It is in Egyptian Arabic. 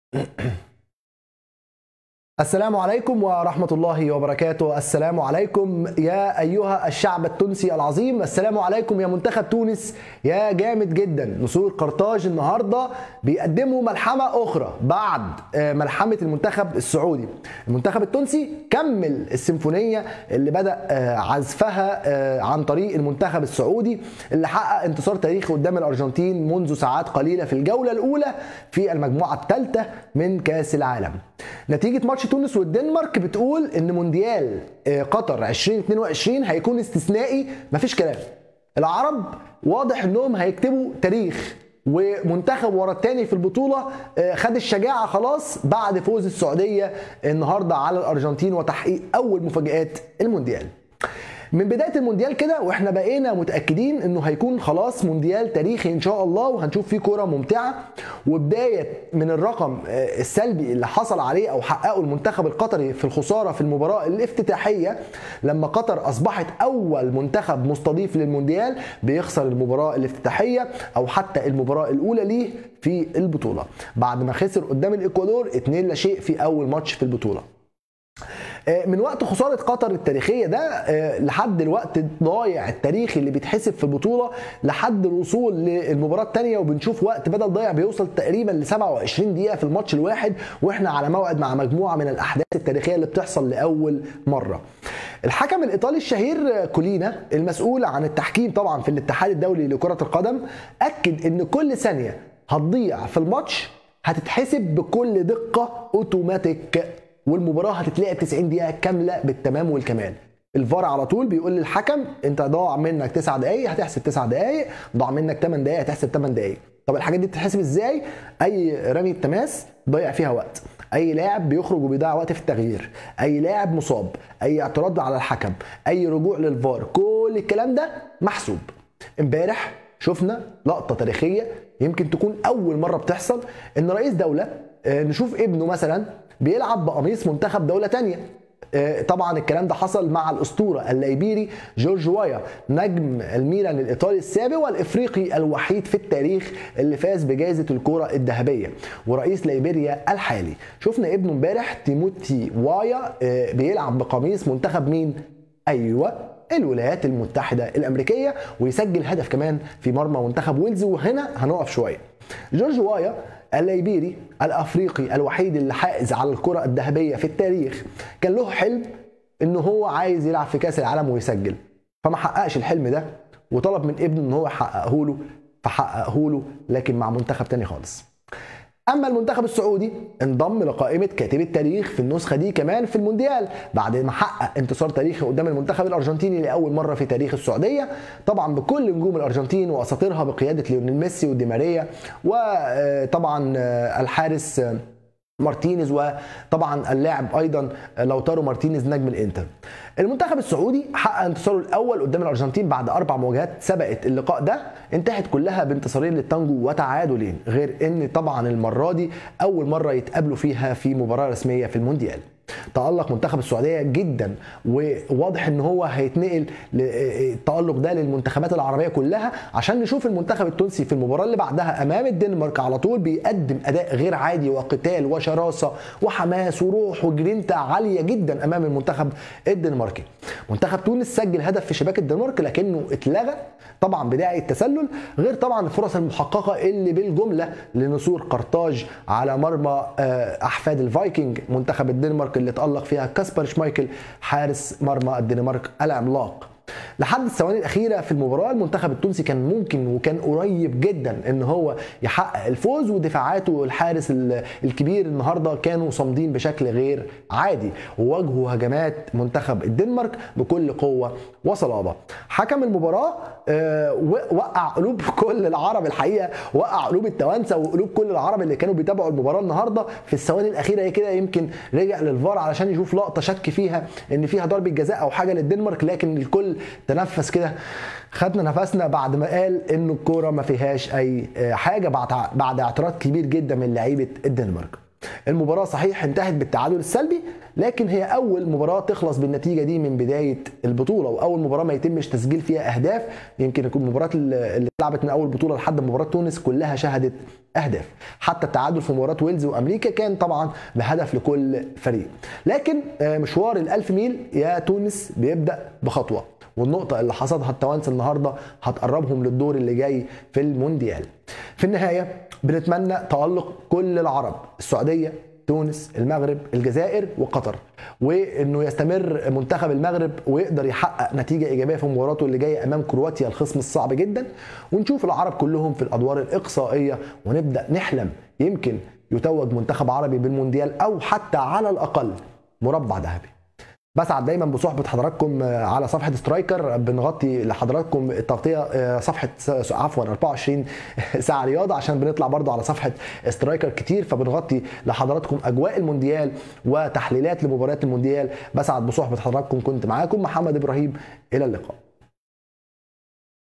السلام عليكم ورحمة الله وبركاته السلام عليكم يا أيها الشعب التونسي العظيم السلام عليكم يا منتخب تونس يا جامد جدا نسور قرطاج النهاردة بيقدموا ملحمة أخرى بعد ملحمة المنتخب السعودي المنتخب التونسي كمل السيمفونية اللي بدأ عزفها عن طريق المنتخب السعودي اللي حقق انتصار تاريخي قدام الأرجنتين منذ ساعات قليلة في الجولة الأولى في المجموعة الثالثة من كأس العالم نتيجة ماتش تونس والدنمارك بتقول ان مونديال قطر 2022 هيكون استثنائي مفيش كلام العرب واضح انهم هيكتبوا تاريخ ومنتخب ورا التاني في البطولة خد الشجاعة خلاص بعد فوز السعودية النهاردة على الأرجنتين وتحقيق أول مفاجآت المونديال من بدايه المونديال كده واحنا بقينا متاكدين انه هيكون خلاص مونديال تاريخي ان شاء الله وهنشوف فيه كوره ممتعه وبدايه من الرقم السلبي اللي حصل عليه او حققه المنتخب القطري في الخساره في المباراه الافتتاحيه لما قطر اصبحت اول منتخب مستضيف للمونديال بيخسر المباراه الافتتاحيه او حتى المباراه الاولى ليه في البطوله بعد ما خسر قدام الاكوادور 2 لا شيء في اول ماتش في البطوله من وقت خسارة قطر التاريخية ده لحد الوقت الضايع التاريخي اللي بيتحسب في البطولة لحد الوصول للمباراة الثانية وبنشوف وقت بدل ضايع بيوصل تقريبا ل 27 دقيقة في الماتش الواحد واحنا على موعد مع مجموعة من الأحداث التاريخية اللي بتحصل لأول مرة. الحكم الإيطالي الشهير كولينا المسؤول عن التحكيم طبعا في الاتحاد الدولي لكرة القدم أكد إن كل ثانية هتضيع في الماتش هتتحسب بكل دقة أوتوماتيك والمباراه هتتلعب 90 دقيقه كامله بالتمام والكمال الفار على طول بيقول للحكم انت ضاع منك 9 دقائق هتحسب 9 دقائق ضاع منك 8 دقائق هتحسب 8 دقائق طب الحاجات دي بتتحسب ازاي اي رمي تماس ضيع فيها وقت اي لاعب بيخرج وبيضيع وقت في التغيير اي لاعب مصاب اي اعتراض على الحكم اي رجوع للفار كل الكلام ده محسوب امبارح شفنا لقطه تاريخيه يمكن تكون اول مره بتحصل ان رئيس دوله نشوف ابنه مثلا بيلعب بقميص منتخب دولة تانية طبعا الكلام ده حصل مع الاسطوره الليبيري جورج وايا نجم الميلان الايطالي السابق والافريقي الوحيد في التاريخ اللي فاز بجائزه الكره الذهبيه ورئيس ليبيريا الحالي شفنا ابنه امبارح تيموتي وايا بيلعب بقميص منتخب مين ايوه الولايات المتحده الامريكيه ويسجل هدف كمان في مرمى منتخب ويلز وهنا هنقف شويه جورج وايا الليبيري الافريقي الوحيد اللي حائز على الكره الذهبيه في التاريخ كان له حلم ان هو عايز يلعب في كاس العالم ويسجل فما حققش الحلم ده وطلب من ابنه ان هو يحققه له فحققه له لكن مع منتخب تاني خالص اما المنتخب السعودي انضم لقائمه كاتب التاريخ في النسخه دي كمان في المونديال بعد ما حقق انتصار تاريخي قدام المنتخب الارجنتيني لاول مره في تاريخ السعوديه طبعا بكل نجوم الارجنتين واساطيرها بقياده ليونيل ميسي ودي ماريا وطبعا الحارس مارتينيز وطبعا اللاعب ايضا لوتارو مارتينيز نجم الانتر المنتخب السعودي حقق انتصاره الاول قدام الارجنتين بعد اربع مواجهات سبقت اللقاء ده انتهت كلها بانتصارين للتانجو وتعادلين غير ان طبعا المره دي اول مره يتقابلوا فيها في مباراه رسميه في المونديال تألق منتخب السعودية جدا وواضح ان هو هيتنقل التألق ده للمنتخبات العربية كلها عشان نشوف المنتخب التونسي في المباراة اللي بعدها امام الدنمارك على طول بيقدم اداء غير عادي وقتال وشراسة وحماس وروح وجرينتا عالية جدا امام المنتخب الدنماركي منتخب تونس سجل هدف في شباك الدنمارك لكنه اتلغى طبعا بداعي التسلل غير طبعا الفرص المحققة اللي بالجملة لنسور قرطاج على مرمى احفاد الفايكنج منتخب الدنمارك اللي تألق فيها كاسبر شمايكل حارس مرمى الدنمارك العملاق لحد الثواني الاخيره في المباراه المنتخب التونسي كان ممكن وكان قريب جدا ان هو يحقق الفوز ودفاعاته الحارس الكبير النهارده كانوا صامدين بشكل غير عادي وواجهوا هجمات منتخب الدنمارك بكل قوه وصلابه حكم المباراه وقع قلوب كل العرب الحقيقه وقع قلوب التوانسه وقلوب كل العرب اللي كانوا بيتابعوا المباراه النهارده في الثواني الاخيره كده يمكن رجع للفار علشان يشوف لقطه شك فيها ان فيها ضربه جزاء او حاجه للدنمارك لكن الكل تنفس كده خدنا نفسنا بعد ما قال ان الكوره ما فيهاش اي حاجه بعد بعد اعتراض كبير جدا من لعيبه الدنمارك المباراه صحيح انتهت بالتعادل السلبي لكن هي اول مباراه تخلص بالنتيجه دي من بدايه البطوله واول مباراه ما يتمش تسجيل فيها اهداف يمكن يكون المباراه اللي اتلعبت من اول بطوله لحد مباراه تونس كلها شهدت اهداف حتى التعادل في مباراه ويلز وامريكا كان طبعا بهدف لكل فريق لكن مشوار الألف ميل يا تونس بيبدا بخطوه والنقطة اللي حصدها التوانسة النهاردة هتقربهم للدور اللي جاي في المونديال في النهاية بنتمنى تألق كل العرب السعودية تونس المغرب الجزائر وقطر وانه يستمر منتخب المغرب ويقدر يحقق نتيجه ايجابيه في مباراته اللي جايه امام كرواتيا الخصم الصعب جدا ونشوف العرب كلهم في الادوار الاقصائيه ونبدا نحلم يمكن يتوج منتخب عربي بالمونديال او حتى على الاقل مربع ذهبي بسعد دايما بصحبه حضراتكم على صفحه سترايكر بنغطي لحضراتكم التغطيه صفحه عفوا 24 ساعه رياضه عشان بنطلع برضو على صفحه سترايكر كتير فبنغطي لحضراتكم اجواء المونديال وتحليلات لمباريات المونديال بسعد بصحبه حضراتكم كنت معاكم محمد ابراهيم الى اللقاء